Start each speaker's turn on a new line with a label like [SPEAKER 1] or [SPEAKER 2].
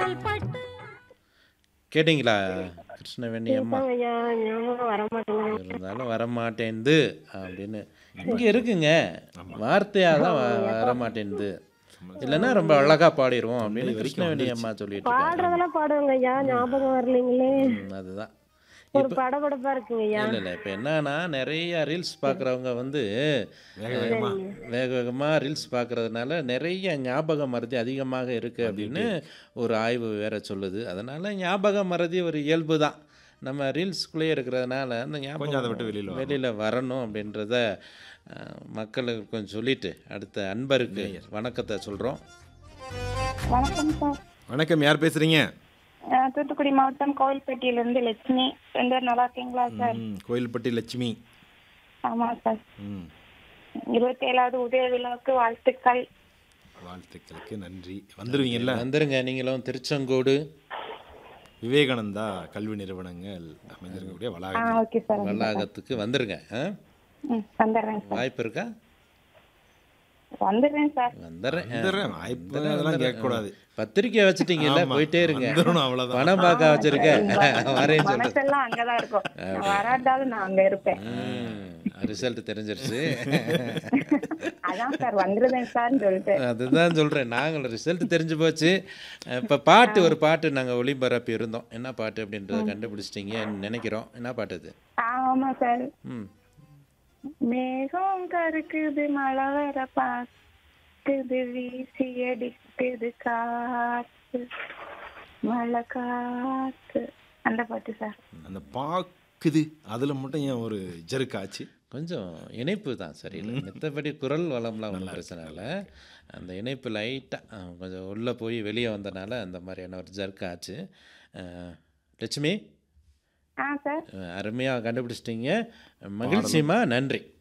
[SPEAKER 1] பட்டு
[SPEAKER 2] கேட்டிங்களா கிருஷ்ணவேணி அம்மா
[SPEAKER 3] கேட்பாங்க ஐயா ஞாபகம் வர மாட்டேங்குது
[SPEAKER 2] இருந்தாலும் வரமாட்டேன்து அப்படின்னு இங்கே இருக்குங்க வார்த்தையாக தான் வ- வரமாட்டேன்து இல்லைன்னா ரொம்ப அழகா பாடிடுவோம் அப்படின்னு கிருஷ்ணவேணி அம்மா சொல்லிட்டு இருக்காங்க
[SPEAKER 3] பாடுறதெல்லாம் பாடுவாங்க ஐயா ஞாபகம் வரலைங்களே
[SPEAKER 2] ம், அதுதான்
[SPEAKER 3] ஒரு படபடப்பா இருக்குங்க ஐயா
[SPEAKER 2] இல்லை இல்லை இப்போ என்னன்னா நிறைய ரீல்ஸ் பார்க்குறவங்க வந்து
[SPEAKER 4] வேக வேகமா
[SPEAKER 2] வேக வேகமாக ரீல்ஸ் பார்க்குறதுனால நிறைய ஞாபக மறதி அதிகமாக இருக்குது அப்படின்னு ஒரு ஆய்வு வேற சொல்லுது அதனால் ஞாபக மறதி ஒரு இயல்பு தான் நம்ம ரீல்ஸ்குள்ளேயே இருக்கிறதுனால அந்த
[SPEAKER 4] கொஞ்சம் அதை
[SPEAKER 2] ஞாபகம்
[SPEAKER 4] விட்டு வெளியில வரணும்.
[SPEAKER 2] வெளியில் வரணும் அப்படின்றத அஹ், மக்களுக்கு கொஞ்சம் சொல்லிட்டு அடுத்த அன்பருக்கு வணக்கத்தை சொல்கிறோம்
[SPEAKER 5] வணக்கம் சார்
[SPEAKER 4] வணக்கம் யார் பேசுறீங்க
[SPEAKER 5] அஹ் தூத்துக்குடி மாவட்டம் கோவில்பட்டியிலிருந்து லட்சுமி ரெண்டு பேரும் நல்லா இருக்கீங்களா சார்
[SPEAKER 4] ம், கோயில்பட்டி லட்சுமி
[SPEAKER 5] ஆமா சார்
[SPEAKER 4] ம்
[SPEAKER 5] இருபத்தி ஏழாவது உதய விழாவுக்கு வாழ்த்துக்கள்
[SPEAKER 4] வாழ்த்துக்களுக்கு நன்றி வந்துடுவீங்கல்ல
[SPEAKER 2] வந்துருங்க நீங்களும் திருச்செங்கோடு
[SPEAKER 4] விவேகானந்தா கல்வி நிறுவனங்கள் அமைந்திருக்கக்கூடிய
[SPEAKER 5] ஆ
[SPEAKER 4] வளாகம்
[SPEAKER 5] ஓகே சார்
[SPEAKER 2] வளாகத்துக்கு வந்துருங்க ஆ?
[SPEAKER 5] ம் வந்துடுறேன் சார்
[SPEAKER 2] வாய்ப்பு இருக்கா
[SPEAKER 5] வந்துடுறேன் சார்
[SPEAKER 2] வந்துடுறேன் ஆ.
[SPEAKER 4] வந்துடுறேன் வாய்ப்பு அதெல்லாம் கேட்கக்கூடாது
[SPEAKER 2] பத்திரிக்கை வச்சுட்டீங்கல்ல
[SPEAKER 4] ஆமா,
[SPEAKER 2] போயிட்டே இருங்க
[SPEAKER 4] வந்துடணும் அவ்வளவுதான்.
[SPEAKER 2] பணம் பார்க்க வச்சிருக்கேன் வரேன்னு சொல்லிட்டு
[SPEAKER 5] மனசெல்லாம் அங்கதான் இருக்கும் நான் வராட்டாலும் நான் அங்க இருப்பேன்
[SPEAKER 2] ரிசல்ட் தெரிஞ்சிருச்சு
[SPEAKER 5] அதான் சார் வந்துருவேன் சார்னு சொல்லிட்டு
[SPEAKER 2] அதுதான் சொல்கிறேன் நாங்கள் ரிசல்ட் தெரிஞ்சு போச்சு இப்போ பாட்டு ஒரு பாட்டு நாங்கள் ஒளிபரப்பி இருந்தோம் என்ன பாட்டு அப்படின்றத கண்டுபிடிச்சிட்டீங்கன்னு நினைக்கிறோம் என்ன பாட்டு அது
[SPEAKER 5] ஆமா சார்
[SPEAKER 2] ம்
[SPEAKER 5] மேகம் கருக்குது மழை வர பாக்குது வீசி அடிக்குது காத்து மழை காத்து அந்த பாட்டு சார்
[SPEAKER 4] அந்த பாக்குது அதுல மட்டும் ஏன் ஒரு ஜெருக்காச்சு
[SPEAKER 2] கொஞ்சம் இணைப்பு தான் சரியில்லை மற்றபடி குரல் வளம்லாம் ஒன்றும் பிரச்சனை இல்லை அந்த இணைப்பு லைட்டாக கொஞ்சம் உள்ளே போய் வெளியே வந்தனால அந்த மாதிரியான ஒரு ஜர்க் ஆச்சு அஹ், லட்சுமி
[SPEAKER 5] ஆ சார்
[SPEAKER 2] அருமையாக கண்டுபிடிச்சிட்டீங்க மகிழ்ச்சிமா நன்றி